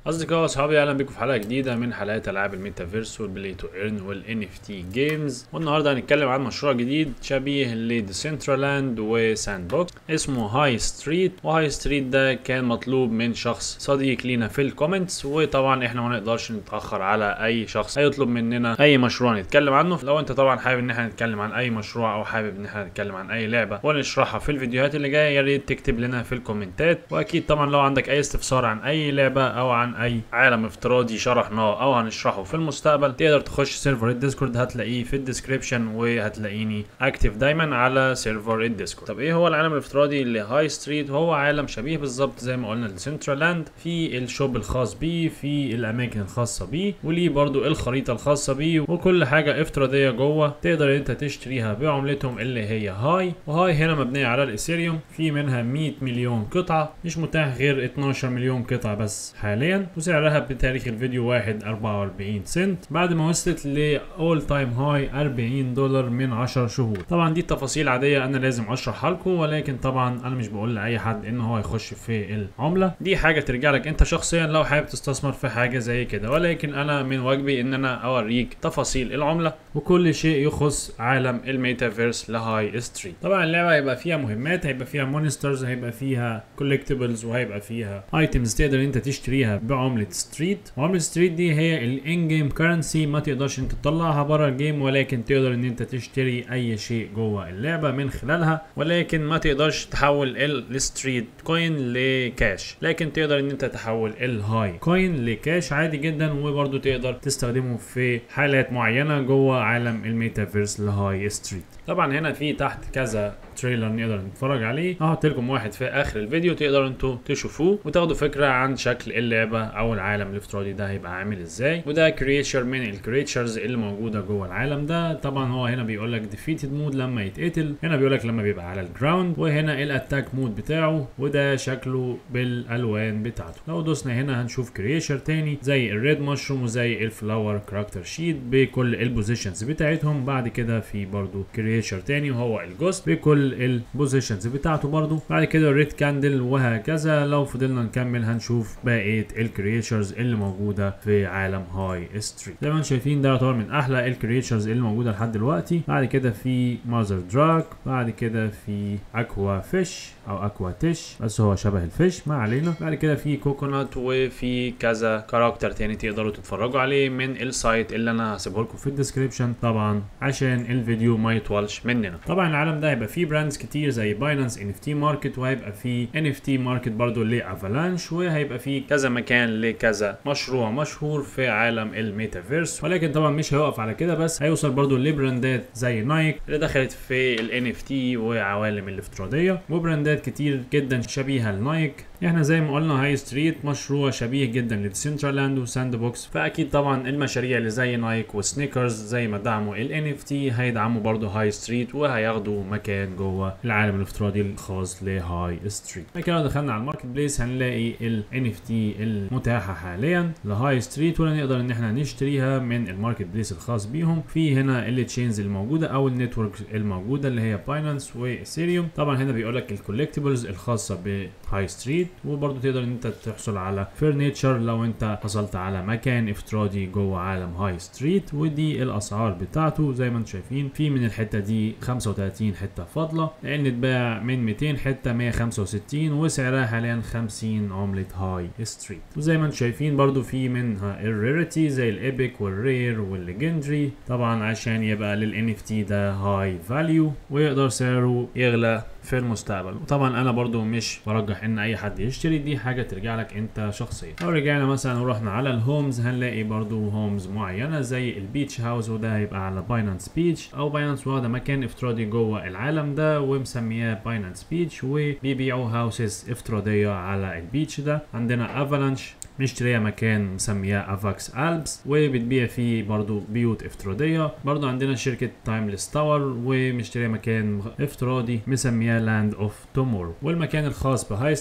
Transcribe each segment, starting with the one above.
اصدقائي واصحابي اهلا بكم في حلقه جديده من حلقات العاب الميتافيرس والبلاي تو ايرن والان اف تي جيمز والنهارده هنتكلم عن مشروع جديد شبيه لديسنترالاند وساند بوكس اسمه هاي ستريت وهاي ستريت ده كان مطلوب من شخص صديق لينا في الكومنتس وطبعا احنا ما نقدرش نتاخر على اي شخص هيطلب مننا اي مشروع نتكلم عنه لو انت طبعا حابب ان احنا نتكلم عن اي مشروع او حابب ان احنا نتكلم عن اي لعبه ونشرحها في الفيديوهات اللي جايه يا ريت تكتب لنا في الكومنتات واكيد طبعا لو عندك اي استفسار عن اي لعبه او عن اي عالم افتراضي شرحناه او هنشرحه في المستقبل تقدر تخش سيرفر الديسكورد هتلاقيه في الديسكريبشن وهتلاقيني اكتف دايما على سيرفر الديسكورد طب ايه هو العالم الافتراضي لهاي ستريت هو عالم شبيه بالظبط زي ما قلنا لسنترالاند في الشوب الخاص بيه في الاماكن الخاصه بيه وليه برضو الخريطه الخاصه بيه وكل حاجه افتراضيه جوه تقدر انت تشتريها بعملتهم اللي هي هاي وهاي هنا مبنيه على الاثيريوم في منها 100 مليون قطعه مش متاح غير 12 مليون قطعه بس حاليا وسعرها بتاريخ الفيديو واحد 44 سنت بعد ما وصلت لاول تايم هاي 40 دولار من 10 شهور طبعا دي تفاصيل عاديه انا لازم اشرحها لكم ولكن طبعا انا مش بقول لاي حد ان هو يخش في العمله دي حاجه ترجع لك انت شخصيا لو حابب تستثمر في حاجه زي كده ولكن انا من واجبي ان انا اوريك تفاصيل العمله وكل شيء يخص عالم الميتافيرس لهاي ستريت طبعا اللعبه هيبقى فيها مهمات هيبقى فيها مونسترز هيبقى فيها كولكتبلز وهيبقى فيها ايتمز تقدر انت تشتريها بعمله ستريت وعمله ستريت دي هي الان جيم كرنسي ما تقدرش انت تطلعها بره الجيم ولكن تقدر ان انت تشتري اي شيء جوه اللعبه من خلالها ولكن ما تقدرش تحول الستريت كوين لكاش لكن تقدر ان انت تحول الهاي كوين لكاش عادي جدا وبرضه تقدر تستخدمه في حالات معينه جوه عالم الميتافيرس لهاي ستريت طبعا هنا في تحت كذا تريلر نقدر نتفرج عليه هحط لكم واحد في اخر الفيديو تقدروا انتوا تشوفوه وتاخدوا فكره عن شكل اللعبه او العالم الافتراضي ده هيبقى عامل ازاي وده كريتشر من الكريتشرز اللي موجوده جوه العالم ده طبعا هو هنا بيقول لك ديفيتد مود لما يتقتل هنا بيقول لك لما بيبقى على الجراوند وهنا الاتاك مود بتاعه وده شكله بالالوان بتاعته لو دوسنا هنا هنشوف كريتشر تاني زي الريد مشروم وزي الفلاور كاركتر شيت بكل البوزيشنز بتاعتهم بعد كده في برضو كريتشر تاني وهو الجوست بكل البوزيشنز بتاعته برضو بعد كده الريد كاندل وهكذا لو فضلنا نكمل هنشوف بقيه الكريتشرز اللي موجوده في عالم هاي ستريت زي ما انتم شايفين ده يعتبر من احلى الكريتشرز اللي موجوده لحد دلوقتي بعد كده في ماذر دراك بعد كده في اكوا فيش او اكوا تيش بس هو شبه الفيش ما علينا بعد كده في كوكونات وفي كذا كاركتر تاني تقدروا تتفرجوا عليه من السايت اللي انا هسيبه لكم في الديسكريبشن طبعا عشان الفيديو ما يطولش مننا طبعا العالم ده هيبقى فيه براندز كتير زي باينانس ان اف تي ماركت وهيبقى فيه ان اف تي ماركت برضه لافالانش وهيبقى فيه كذا مكان لكذا مشروع مشهور في عالم الميتافيرس ولكن طبعا مش هيوقف على كده بس هيوصل برضه لبراندات زي نايك اللي دخلت في الان اف تي وعوالم الافتراضيه وبراندات كتير جدا شبيهه لنايك احنا زي ما قلنا هاي ستريت مشروع شبيه جدا لديسنترالاند وساند بوكس فاكيد طبعا المشاريع اللي زي نايك وسنيكرز زي ما دعموا الان اف تي هيدعموا برضه هاي ستريت وهياخدوا مكان جوه العالم الافتراضي الخاص لهاي ستريت كده لو دخلنا على الماركت بليس هنلاقي الان اف تي المتاحه حاليا لهاي ستريت ولا نقدر ان احنا نشتريها من الماركت بليس الخاص بيهم في هنا التشينز الموجوده او النتورك الموجوده اللي هي باينانس واثيريوم طبعا هنا بيقول لك الكولكتبلز الخاصه بهاي ستريت وبرضه تقدر ان انت تحصل على فرنيتشر لو انت حصلت على مكان افتراضي جوه عالم هاي ستريت ودي الاسعار بتاعته زي ما انتم شايفين في من الحته دي 35 حته فاضله لان اتباع من 200 حته 165 وسعرها حاليا 50 عمله هاي ستريت وزي ما انتم شايفين برضه في منها الريرتي زي الايبك والرير والليجندري طبعا عشان يبقى للان اف تي ده هاي فاليو ويقدر سعره يغلى في المستقبل وطبعا انا برضو مش برجح ان اي حد يشتري دي حاجه ترجع لك انت شخصيا لو رجعنا مثلا ورحنا على الهومز هنلاقي برضو هومز معينه زي البيتش هاوس وده هيبقى على باينانس بيتش او باينانس واخده مكان افتراضي جوه العالم ده ومسمياه باينانس بيتش وبيبيعوا هاوسز افتراضيه على البيتش ده عندنا افالانش مشترية مكان مسمياه افاكس البس وبتبيع فيه برضو بيوت افتراضية برضو عندنا شركة تايمليس تاور ومشترية مكان افتراضي مسمياه لاند اوف تومورو والمكان الخاص بهاي ستريت اسمه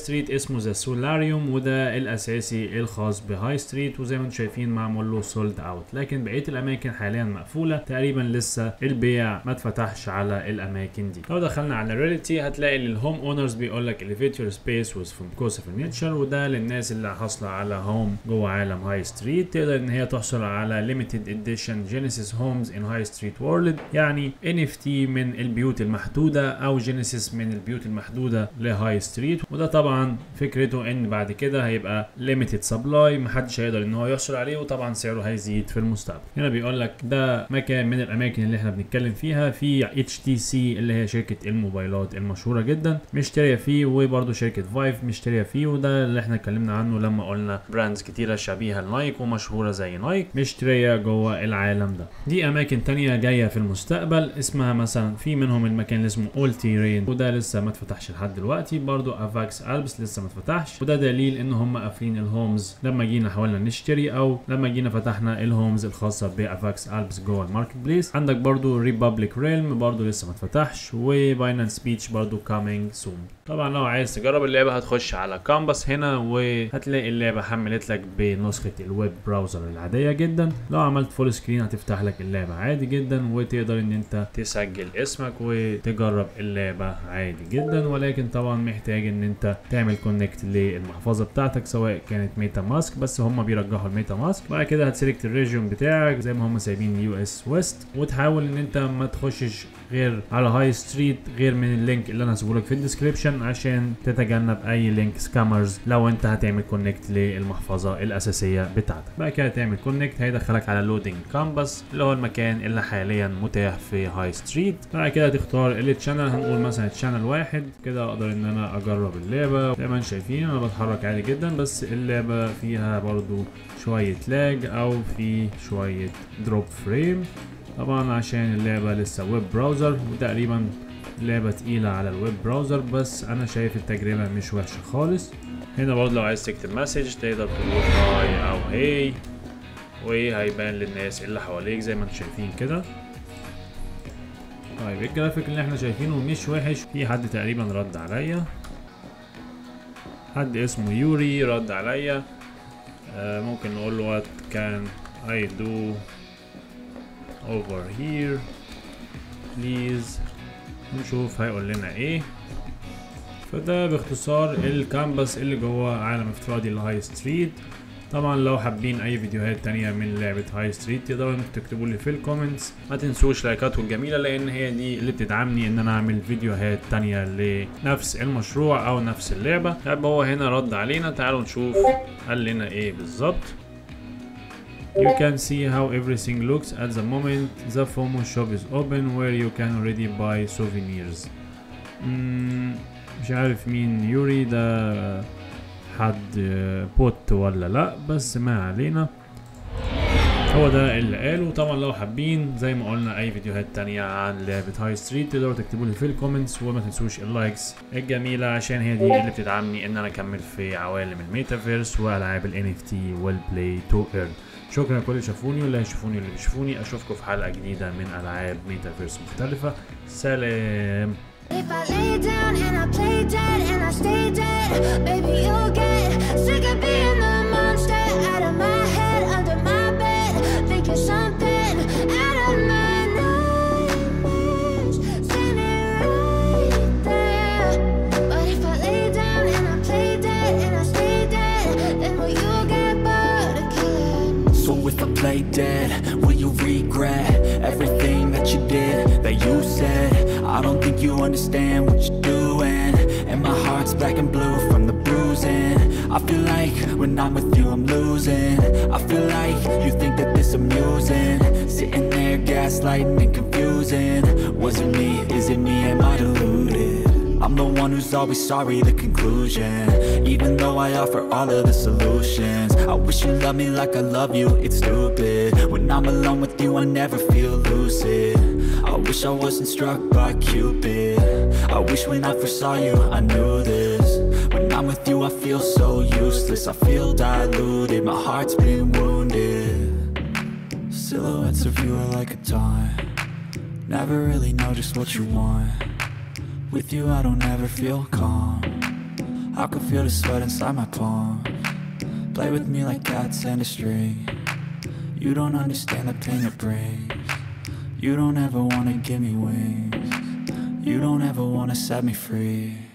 اسمه ذا سولاريوم وده الاساسي الخاص بهاي ستريت وزي ما انتم شايفين معمول له سولد اوت لكن بقيه الاماكن حاليا مقفوله تقريبا لسه البيع ما اتفتحش على الاماكن دي لو دخلنا على ريليتي هتلاقي للهوم اونرز بيقول لك elevate your space with فونكوسا فرنتشر وده للناس اللي حاصله على هوم جوه عالم هاي ستريت تقدر ان هي تحصل على limited edition جينيسيس هومز ان هاي ستريت وورلد يعني NFT من البيوت المحدوده او جينيسيس من البيوت المحدوده لهاي ستريت وده طبعا فكرته ان بعد كده هيبقى limited سبلاي محدش هيقدر ان هو يحصل عليه وطبعا سعره هيزيد في المستقبل هنا بيقول لك ده مكان من الاماكن اللي احنا بنتكلم فيها في اتش تي سي اللي هي شركه الموبايلات المشهوره جدا مشتريه فيه وبرده شركه فايف مشتريه فيه وده اللي احنا اتكلمنا عنه لما قلنا براندز كتيره شبيهه لنايك ومشهوره زي نايك مشتريه جوه العالم ده دي اماكن تانية جايه في المستقبل اسمها مثلا في منهم المكان اللي اسمه اولتي رين وده لسه ما اتفتحش لحد دلوقتي برضو افاكس البس لسه ما اتفتحش وده دليل ان هم قافلين الهومز لما جينا حاولنا نشتري او لما جينا فتحنا الهومز الخاصه بافاكس البس جوه الماركت بليس عندك برضو ريبابليك ريلم برضو لسه ما اتفتحش وباينانس بيتش برضو كامينج سون طبعا لو عايز تجرب اللعبه هتخش على كامبس هنا وهتلاقي اللعبه حملت لك بنسخه الويب براوزر العاديه جدا لو عملت فول سكرين هتفتح لك اللعبه عادي جدا وتقدر ان انت تسجل اسمك وتجرب اللعبه عادي جدا ولكن طبعا محتاج ان انت تعمل كونكت للمحفظه بتاعتك سواء كانت ميتا ماسك بس هم بيرجحوا الميتا ماسك بعد كده هتسلكت الريجيون بتاعك زي ما هم سايبين يو اس ويست وتحاول ان انت ما تخشش غير على هاي ستريت غير من اللينك اللي انا هسيبه لك في الديسكربشن عشان تتجنب اي لينك سكامرز لو انت هتعمل كونكت للمحفظه الاساسيه بتاعتك بعد كده تعمل كونكت هيدخلك على لودنج كامبس اللي هو المكان اللي حاليا متاح في هاي ستريت بعد كده تختار التشانل هنقول مثلا تشانل واحد كده اقدر ان انا اجرب اللعبه زي ما انتم شايفين انا بتحرك عادي جدا بس اللعبه فيها برضو شويه لاج او في شويه دروب فريم طبعا عشان اللعبة لسه ويب براوزر وتقريبا لعبة تقيلة على الويب براوزر بس أنا شايف التجربة مش وحشة خالص هنا برضه لو عايز تكتب مسج تقدر تقول هاي أو هي وهيبان للناس اللي حواليك زي ما انتم شايفين كده طيب الجرافيك اللي احنا شايفينه مش وحش في حد تقريبا رد عليا حد اسمه يوري رد عليا آه ممكن نقول له what can I do over here please نشوف هيقول لنا ايه فده باختصار الكامبس اللي جوه عالم افتراضي لهاي ستريت طبعا لو حابين اي فيديوهات تانية من لعبة هاي ستريت تقدروا انكم تكتبوا لي في الكومنتس ما تنسوش لايكاتكم الجميلة لان هي دي اللي بتدعمني ان انا اعمل فيديوهات تانية لنفس المشروع او نفس اللعبة طيب هو هنا رد علينا تعالوا نشوف قال لنا ايه بالظبط You can see how everything looks at the moment the FOMO shop is open where you can already buy souvenirs. مم، مش عارف مين يوري ده حد بوت ولا لا بس ما علينا هو ده اللي قاله طبعا لو حابين زي ما قلنا اي فيديوهات تانية عن لعبة هاي ستريت تقدروا تكتبوا لي في الكومنتس وما تنسوش اللايكس الجميلة عشان هي دي اللي بتدعمني ان انا اكمل في عوالم الميتافيرس والعاب ال NFT والبلاي تو ايرن شكرا لكل اللي شافوني واللي هيشوفوني واللي بيشوفوني اشوفكم في حلقة جديدة من العاب ميتافيرس مختلفة سلام If I lay down and I play dead and I stay dead, baby, you'll get sick of being the monster out of my head, under my bed, thinking something out of my nightmares, standing right there. But if I lay down and I play dead and I stay dead, then will you get bored of killing? So if I play dead, will you regret everything that you did, that you said? I don't think you understand what you're doing And my heart's black and blue from the bruising I feel like when I'm with you I'm losing I feel like you think that this amusing Sitting there gaslighting and confusing Was it me, is it me, am I deluded? I'm the one who's always sorry, the conclusion Even though I offer all of the solutions I wish you loved me like I love you, it's stupid When I'm alone with you I never feel lucid I wish I wasn't struck by Cupid I wish when I first saw you I knew this When I'm with you I feel so useless I feel diluted, my heart's been wounded Silhouettes of you are like a taunt Never really know just what you want with you I don't ever feel calm I can feel the sweat inside my palm. Play with me like cats and a string. You don't understand the pain it brings. You don't ever wanna give me wings. You don't ever wanna set me free.